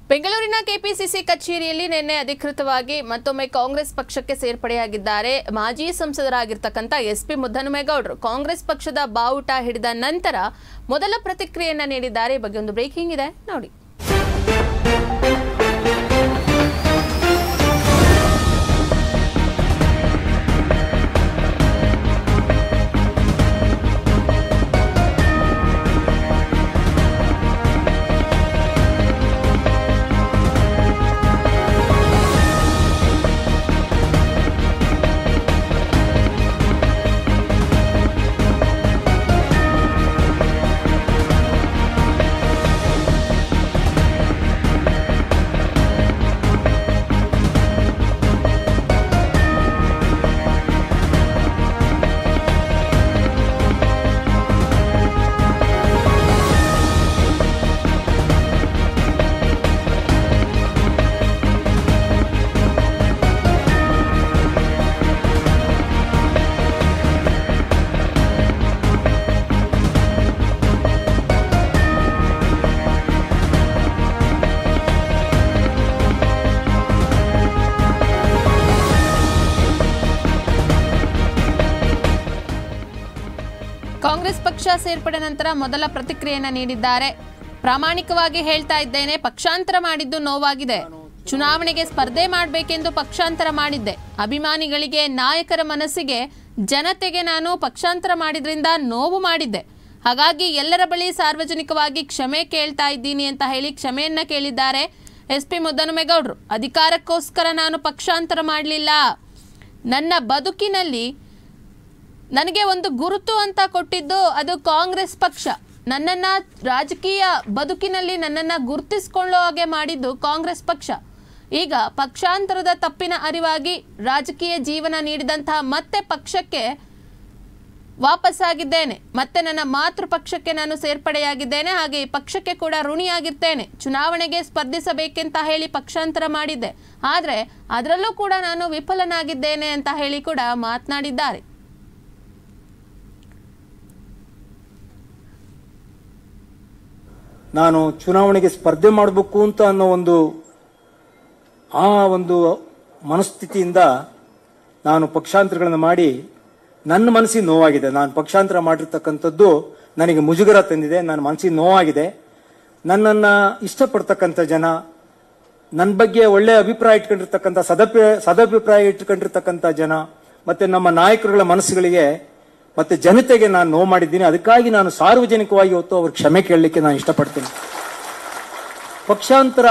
ಬೆಂಗಳೂರಿನ ಕೆಪಿಸಿಸಿ ಕಚೇರಿಯಲ್ಲಿ ನಿನ್ನೆ ಅಧಿಕೃತವಾಗಿ ಮತ್ತೊಮ್ಮೆ ಕಾಂಗ್ರೆಸ್ ಪಕ್ಷಕ್ಕೆ ಸೇರ್ಪಡೆಯಾಗಿದ್ದಾರೆ ಮಾಜಿ ಸಂಸದರಾಗಿರ್ತಕ್ಕಂಥ ಎಸ್ಪಿ ಮುದ್ದನುಮೇಗೌಡರು ಕಾಂಗ್ರೆಸ್ ಪಕ್ಷದ ಬಾವುಟ ಹಿಡಿದ ನಂತರ ಮೊದಲ ಪ್ರತಿಕ್ರಿಯೆಯನ್ನ ನೀಡಿದ್ದಾರೆ ಈ ಬಗ್ಗೆ ಒಂದು ಬ್ರೇಕಿಂಗ್ ಇದೆ ನೋಡಿ ಕಾಂಗ್ರೆಸ್ ಪಕ್ಷ ಸೇರ್ಪಡೆ ನಂತರ ಮೊದಲ ಪ್ರತಿಕ್ರಿಯೆಯನ್ನ ನೀಡಿದ್ದಾರೆ ಪ್ರಾಮಾಣಿಕವಾಗಿ ಹೇಳ್ತಾ ಇದ್ದೇನೆ ಪಕ್ಷಾಂತರ ಮಾಡಿದ್ದು ನೋವಾಗಿದೆ ಚುನಾವಣೆಗೆ ಸ್ಪರ್ಧೆ ಮಾಡಬೇಕೆಂದು ಪಕ್ಷಾಂತರ ಮಾಡಿದ್ದೆ ಅಭಿಮಾನಿಗಳಿಗೆ ನಾಯಕರ ಮನಸ್ಸಿಗೆ ಜನತೆಗೆ ನಾನು ಪಕ್ಷಾಂತರ ಮಾಡಿದ್ರಿಂದ ನೋವು ಮಾಡಿದ್ದೆ ಹಾಗಾಗಿ ಎಲ್ಲರ ಬಳಿ ಸಾರ್ವಜನಿಕವಾಗಿ ಕ್ಷಮೆ ಕೇಳ್ತಾ ಇದ್ದೀನಿ ಅಂತ ಹೇಳಿ ಕ್ಷಮೆಯನ್ನ ಕೇಳಿದ್ದಾರೆ ಎಸ್ ಪಿ ಮುದ್ದನುಮೇಗೌಡರು ಅಧಿಕಾರಕ್ಕೋಸ್ಕರ ನಾನು ಪಕ್ಷಾಂತರ ಮಾಡಲಿಲ್ಲ ನನ್ನ ಬದುಕಿನಲ್ಲಿ ನನಗೆ ಒಂದು ಗುರುತು ಅಂತ ಕೊಟ್ಟಿದ್ದು ಅದು ಕಾಂಗ್ರೆಸ್ ಪಕ್ಷ ನನ್ನನ್ನ ರಾಜಕೀಯ ಬದುಕಿನಲ್ಲಿ ನನ್ನನ್ನ ಗುರುತಿಸ್ಕೊಳ್ಳೋ ಹಾಗೆ ಮಾಡಿದ್ದು ಕಾಂಗ್ರೆಸ್ ಪಕ್ಷ ಈಗ ಪಕ್ಷಾಂತರದ ತಪ್ಪಿನ ಅರಿವಾಗಿ ರಾಜಕೀಯ ಜೀವನ ನೀಡಿದಂತಹ ಮತ್ತೆ ಪಕ್ಷಕ್ಕೆ ವಾಪಸ್ಸಾಗಿದ್ದೇನೆ ಮತ್ತೆ ನನ್ನ ಮಾತೃ ಪಕ್ಷಕ್ಕೆ ನಾನು ಸೇರ್ಪಡೆಯಾಗಿದ್ದೇನೆ ಹಾಗೆ ಈ ಪಕ್ಷಕ್ಕೆ ಕೂಡ ಋಣಿಯಾಗಿರ್ತೇನೆ ಚುನಾವಣೆಗೆ ಸ್ಪರ್ಧಿಸಬೇಕೆಂತ ಹೇಳಿ ಪಕ್ಷಾಂತರ ಮಾಡಿದ್ದೆ ಆದರೆ ಅದರಲ್ಲೂ ಕೂಡ ನಾನು ವಿಫಲನಾಗಿದ್ದೇನೆ ಅಂತ ಹೇಳಿ ಕೂಡ ಮಾತನಾಡಿದ್ದಾರೆ ನಾನು ಚುನಾವಣೆಗೆ ಸ್ಪರ್ಧೆ ಮಾಡಬೇಕು ಅಂತ ಅನ್ನೋ ಒಂದು ಆ ಒಂದು ಮನಸ್ಥಿತಿಯಿಂದ ನಾನು ಪಕ್ಷಾಂತರಗಳನ್ನು ಮಾಡಿ ನನ್ನ ಮನಸ್ಸಿಗೆ ನೋವಾಗಿದೆ ನಾನು ಪಕ್ಷಾಂತರ ಮಾಡಿರ್ತಕ್ಕಂಥದ್ದು ನನಗೆ ಮುಜುಗರ ತಂದಿದೆ ನನ್ನ ಮನಸ್ಸಿಗೆ ನೋವಾಗಿದೆ ನನ್ನನ್ನು ಇಷ್ಟಪಡ್ತಕ್ಕಂಥ ಜನ ನನ್ನ ಬಗ್ಗೆ ಒಳ್ಳೆಯ ಅಭಿಪ್ರಾಯ ಇಟ್ಕೊಂಡಿರ್ತಕ್ಕಂಥ ಸದಪಿ ಸದಭಿಪ್ರಾಯ ಇಟ್ಕೊಂಡಿರ್ತಕ್ಕಂಥ ಜನ ಮತ್ತೆ ನಮ್ಮ ನಾಯಕರುಗಳ ಮನಸ್ಸುಗಳಿಗೆ ಮತ್ತೆ ಜನತೆಗೆ ನಾನು ನೋವು ಮಾಡಿದ್ದೀನಿ ಅದಕ್ಕಾಗಿ ನಾನು ಸಾರ್ವಜನಿಕವಾಗಿ ಇವತ್ತು ಅವ್ರ ಕ್ಷಮೆ ಕೇಳಲಿಕ್ಕೆ ನಾನು ಇಷ್ಟಪಡ್ತೀನಿ ಪಕ್ಷಾಂತರ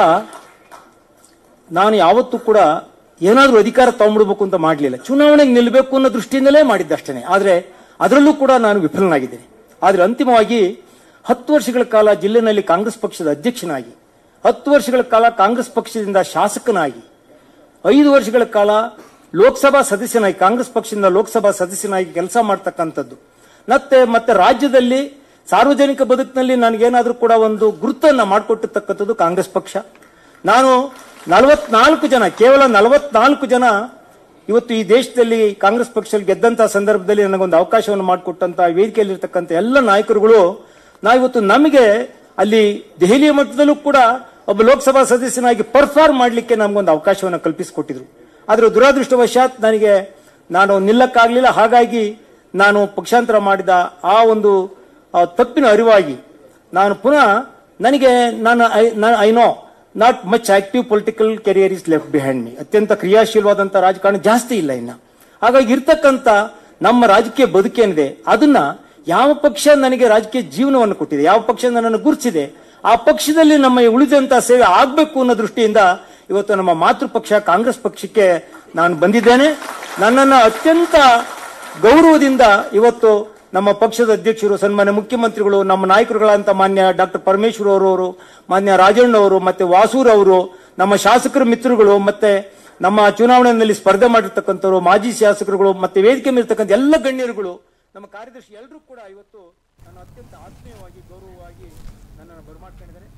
ನಾನು ಯಾವತ್ತೂ ಕೂಡ ಏನಾದರೂ ಅಧಿಕಾರ ತಗೊಂಡ್ಬಿಡ್ಬೇಕು ಅಂತ ಮಾಡಲಿಲ್ಲ ಚುನಾವಣೆಗೆ ನಿಲ್ಲಬೇಕು ಅನ್ನೋ ದೃಷ್ಟಿಯಿಂದಲೇ ಮಾಡಿದ್ದಷ್ಟೇ ಆದರೆ ಅದರಲ್ಲೂ ಕೂಡ ನಾನು ವಿಫಲನಾಗಿದ್ದೇನೆ ಆದರೆ ಅಂತಿಮವಾಗಿ ಹತ್ತು ವರ್ಷಗಳ ಕಾಲ ಜಿಲ್ಲೆನಲ್ಲಿ ಕಾಂಗ್ರೆಸ್ ಪಕ್ಷದ ಅಧ್ಯಕ್ಷನಾಗಿ ಹತ್ತು ವರ್ಷಗಳ ಕಾಲ ಕಾಂಗ್ರೆಸ್ ಪಕ್ಷದಿಂದ ಶಾಸಕನಾಗಿ ಐದು ವರ್ಷಗಳ ಕಾಲ ಲೋಕಸಭಾ ಸದಸ್ಯನಾಗಿ ಕಾಂಗ್ರೆಸ್ ಪಕ್ಷದಿಂದ ಲೋಕಸಭಾ ಸದಸ್ಯನಾಗಿ ಕೆಲಸ ಮಾಡ್ತಕ್ಕಂಥದ್ದು ಮತ್ತೆ ಮತ್ತೆ ರಾಜ್ಯದಲ್ಲಿ ಸಾರ್ವಜನಿಕ ಬದುಕಿನಲ್ಲಿ ನನಗೇನಾದ್ರೂ ಕೂಡ ಒಂದು ಗುರುತನ್ನ ಮಾಡಿಕೊಟ್ಟಿರ್ತಕ್ಕಂಥದ್ದು ಕಾಂಗ್ರೆಸ್ ಪಕ್ಷ ನಾನು ನಲವತ್ನಾಲ್ಕು ಜನ ಕೇವಲ ನಲವತ್ನಾಲ್ಕು ಜನ ಇವತ್ತು ಈ ದೇಶದಲ್ಲಿ ಕಾಂಗ್ರೆಸ್ ಪಕ್ಷದಲ್ಲಿ ಗೆದ್ದಂತಹ ಸಂದರ್ಭದಲ್ಲಿ ನನಗೊಂದು ಅವಕಾಶವನ್ನು ಮಾಡಿಕೊಟ್ಟಂತ ವೇದಿಕೆಯಲ್ಲಿರ್ತಕ್ಕಂಥ ಎಲ್ಲ ನಾಯಕರುಗಳು ನಾವಿವತ್ತು ನಮಗೆ ಅಲ್ಲಿ ದೆಹಲಿಯ ಮಟ್ಟದಲ್ಲೂ ಕೂಡ ಒಬ್ಬ ಲೋಕಸಭಾ ಸದಸ್ಯನಾಗಿ ಪರ್ಫಾರ್ಮ್ ಮಾಡಲಿಕ್ಕೆ ನಮಗೊಂದು ಅವಕಾಶವನ್ನು ಕಲ್ಪಿಸಿಕೊಟ್ಟಿದ್ರು ಆದರೆ ದುರಾದೃಷ್ಟವಶಾತ್ ನನಗೆ ನಾನು ನಿಲ್ಲಕ್ಕಾಗಲಿಲ್ಲ ಹಾಗಾಗಿ ನಾನು ಪಕ್ಷಾಂತರ ಮಾಡಿದ ಆ ಒಂದು ಆ, ತಪ್ಪಿನ ಅರಿವಾಗಿ ನಾನು ಪುನಃ ನನಗೆ ನಾನು I know not much active political career is left behind me ಅತ್ಯಂತ ಕ್ರಿಯಾಶೀಲವಾದಂಥ ರಾಜಕಾರಣ ಜಾಸ್ತಿ ಇಲ್ಲ ಇನ್ನ ಹಾಗಾಗಿ ಇರ್ತಕ್ಕಂಥ ನಮ್ಮ ರಾಜಕೀಯ ಬದುಕೇನಿದೆ ಅದನ್ನ ಯಾವ ಪಕ್ಷ ನನಗೆ ರಾಜಕೀಯ ಜೀವನವನ್ನು ಕೊಟ್ಟಿದೆ ಯಾವ ಪಕ್ಷ ನನ್ನನ್ನು ಗುರುತಿಸಿದೆ ಆ ಪಕ್ಷದಲ್ಲಿ ನಮ್ಮ ಈ ಉಳಿದಂತ ಸೇವೆ ಆಗಬೇಕು ಅನ್ನೋ ದೃಷ್ಟಿಯಿಂದ ಇವತ್ತು ನಮ್ಮ ಮಾತೃ ಪಕ್ಷ ಕಾಂಗ್ರೆಸ್ ಪಕ್ಷಕ್ಕೆ ನಾನು ಬಂದಿದ್ದೇನೆ ನನ್ನನ್ನು ಅತ್ಯಂತ ಗೌರವದಿಂದ ಇವತ್ತು ನಮ್ಮ ಪಕ್ಷದ ಅಧ್ಯಕ್ಷರು ಸನ್ಮಾನ್ಯ ಮುಖ್ಯಮಂತ್ರಿಗಳು ನಮ್ಮ ನಾಯಕರುಗಳಂತ ಮಾನ್ಯ ಡಾಕ್ಟರ್ ಪರಮೇಶ್ವರ್ ಅವರು ಮಾನ್ಯ ರಾಜಣ್ಣ ಅವರು ಮತ್ತೆ ವಾಸೂರ್ ಅವರು ನಮ್ಮ ಶಾಸಕರ ಮಿತ್ರಗಳು ಮತ್ತೆ ನಮ್ಮ ಚುನಾವಣೆಯಲ್ಲಿ ಸ್ಪರ್ಧೆ ಮಾಡಿರ್ತಕ್ಕಂಥವ್ರು ಮಾಜಿ ಶಾಸಕರುಗಳು ಮತ್ತೆ ವೇದಿಕೆ ಮೇಲಿರ್ತಕ್ಕಂಥ ಎಲ್ಲ ಗಣ್ಯರುಗಳು ನಮ್ಮ ಕಾರ್ಯದರ್ಶಿ ಎಲ್ಲರೂ ಕೂಡ ಇವತ್ತು ನನ್ನ ಅತ್ಯಂತ ಆತ್ಮೀಯವಾಗಿ ಗೌರವವಾಗಿ ನನ್ನನ್ನು ಬರಮಾಡ್ಕೊಂಡಿದ್ದಾರೆ